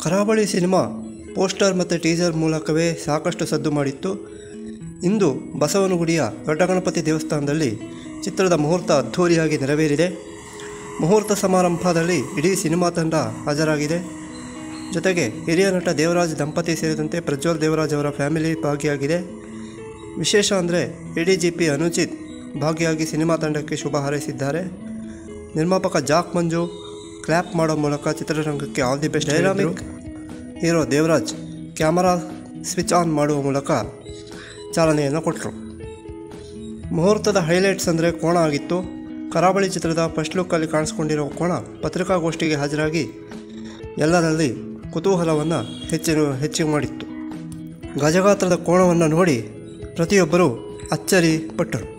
ಕರಾವಳಿ cinema poster ಮತ್ತು teaser ಮೂಲಕವೇ ಸಾಕಷ್ಟು ಸದ್ದು ಮಾಡಿತ್ತು ಇಂದು ಬಸವನಗುಡಿಯ ದೊಡ್ಡ ಗಣಪತಿ ದೇವಸ್ಥಾನದಲ್ಲಿ ಚಿತ್ರದ ಮುಹೂರ್ತ ಅದ್ಧೂರಿಯಾಗಿ ನೆರವೇರಿದೆ ಮುಹೂರ್ತ ಸಮಾರಂಭದಲ್ಲಿ ಇಡೀ ಸಿನಿಮಾ ತಂಡ ಹಾಜರಾಗಿದೆ ಜೊತೆಗೆ ಹಿರಿಯ ನಟ ದೇವರಾಜ್ ದಂಪತಿ ಸೇರಿದಂತೆ ಪ್ರಜ್ವಲ್ ದೇವರಾಜ್ ಅವರ ಫ್ಯಾಮಿಲಿ ಭಾಗಿಯಾಗಿದೆ ವಿಶೇಷ ಅಂದರೆ A D G P Anuchit ಭಾಗಿಯಾಗಿ ಸಿನಿಮಾ ತಂಡಕ್ಕೆ ಶುಭ ಹಾರೈಸಿದ್ದಾರೆ ನಿರ್ಮಾಪಕ ಜಾಕ್ ಮಂಜು ಕ್ಲ್ಯಾಪ್ ಮಾಡೋ ಮೂಲಕ ಚಿತ್ರರಂಗಕ್ಕೆ all the best dynamic hero Devaraj camera switch on ಮಾಡುವ ಮೂಲಕ ಚಾಲನೆಯನ್ನು ಕೊಟ್ಟರು ಮುಹೂರ್ತದ ಹೈಲೈಟ್ಸ್ ಅಂದರೆ ಕೋಣ ಆಗಿತ್ತು ಕರಾವಳಿ ಚಿತ್ರದ ಫಸ್ಟ್ ಲುಕ್ಕಲ್ಲಿ ಕಾಣಿಸ್ಕೊಂಡಿರೋ ಕೋಣ ಪತ್ರಿಕಾಗೋಷ್ಠಿಗೆ ಹಾಜರಾಗಿ ಎಲ್ಲರಲ್ಲಿ ಕುತೂಹಲವನ್ನು ಹೆಚ್ಚಿನ ಹೆಚ್ಚಿಗೆ ಮಾಡಿತ್ತು ಗಜಗಾತ್ರದ ಕೋಣವನ್ನು ನೋಡಿ ಪ್ರತಿಯೊಬ್ಬರೂ ಅಚ್ಚರಿ ಪಟ್ಟರು